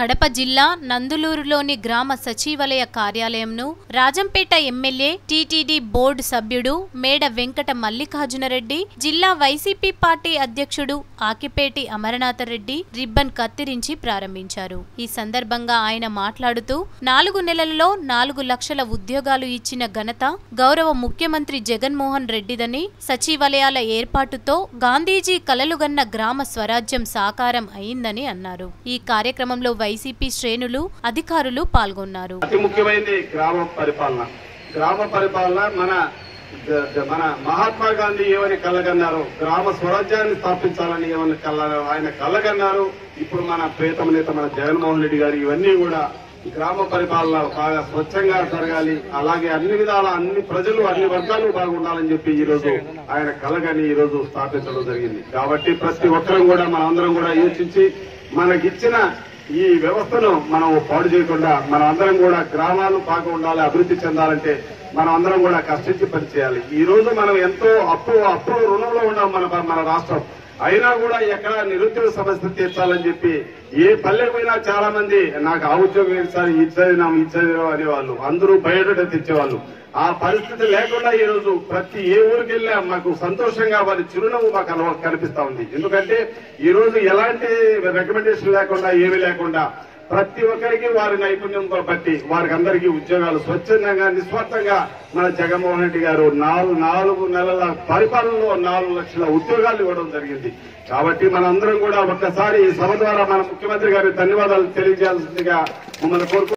కడప జిల్లా నందులూరులోని గ్రామ సచివాలయ కార్యాలయంను రాజంపేట ఎమ్మెల్యే టీటీడీ బోర్డు సభ్యుడు మేడ వెంకట మల్లికార్జునరెడ్డి జిల్లా వైసీపీ పార్టీ అధ్యక్షుడు ఆకిపేటి అమరనాథరెడ్డి రిబ్బన్ కత్తిరించి ప్రారంభించారు ఈ సందర్భంగా ఆయన మాట్లాడుతూ నాలుగు నెలలలో నాలుగు లక్షల ఉద్యోగాలు ఇచ్చిన ఘనత గౌరవ ముఖ్యమంత్రి జగన్మోహన్ రెడ్డిదని సచివాలయాల ఏర్పాటుతో గాంధీజీ కలలుగన్న గ్రామ స్వరాజ్యం సాకారం అయిందని అన్నారు ఈ కార్యక్రమంలో వైసీపీ శ్రేణులు అధికారులు పాల్గొన్నారు అతి ముఖ్యమైనది గ్రామ పరిపాలన గ్రామ పరిపాలన మన ద- ద- మన మహాత్మా గాంధీ ఏమని కళ్ళగన్నారు గ్రామ స్వరాజ్యాన్ని స్థాపించాలని ఏమని కళ్ళ ఆయన కళ్ళగన్నారు ఇప్పుడు మన ప్రియతమ నేత మన జగన్మోహన్ రెడ్డి గారు ఇవన్నీ కూడా గ్రామ పరిపాలన బాగా స్వచ్ఛంగా జరగాలి అలాగే అన్ని విధాల అన్ని ప్రజలు అన్ని వర్గాలు బాగుండాలని చెప్పి ఈ రోజు ఆయన కలగని ఈ రోజు స్థాపించడం జరిగింది కాబట్టి ప్రతి ఒక్కరం కూడా మన అందరం కూడా యోచించి మనకిచ్చిన ఈ వ్యవస్థను మనం పాడు చేయకుండా మనం అందరం కూడా గ్రామాలు బాగా ఉండాలి అభివృద్ధి చెందాలంటే మనం అందరం కూడా కష్టించి పనిచేయాలి ఈ రోజు మనం ఎంతో అప్పు అప్పు రుణంలో ఉన్నాం మన మన రాష్ట్రం అయినా కూడా ఎక్కడ నిరుద్యోగ సమస్య తీర్చాలని చెప్పి ఏ పల్లెకు పోయినా చాలా మంది నాకు ఆ ఉద్యోగం ఇచ్చారు ఇది చదివినాం ఇది చదివినాం అనేవాళ్ళు అందరూ బయట తెచ్చేవాళ్ళు ఆ పరిస్థితి లేకుండా ఈ రోజు ప్రతి ఏ ఊరికి వెళ్ళినా మాకు సంతోషంగా వారి చిరునవ్వు మాకు కన- కనిపిస్తా ఉంది ఎందుకంటే ఈ రోజు ఎలాంటి రికమెండేషన్ లేకుండా ఏమీ లేకుండా ప్రతి ఒక్కరికి వారి నైపుణ్యం బట్టి వారికి అందరికీ ఉద్యోగాలు స్వచ్ఛందంగా నిస్వార్థంగా మన జగన్మోహన్ రెడ్డి గారు నాలుగు నాలుగు నెలల పరిపాలనలో నాలుగు లక్షల ఉద్యోగాలు ఇవ్వడం జరిగింది కాబట్టి మనందరం కూడా ఒక్కసారి ఈ సభ ద్వారా మన ముఖ్యమంత్రి గారికి ధన్యవాదాలు తెలియజేయాల్సిందిగా మమ్మల్ని కోరుకు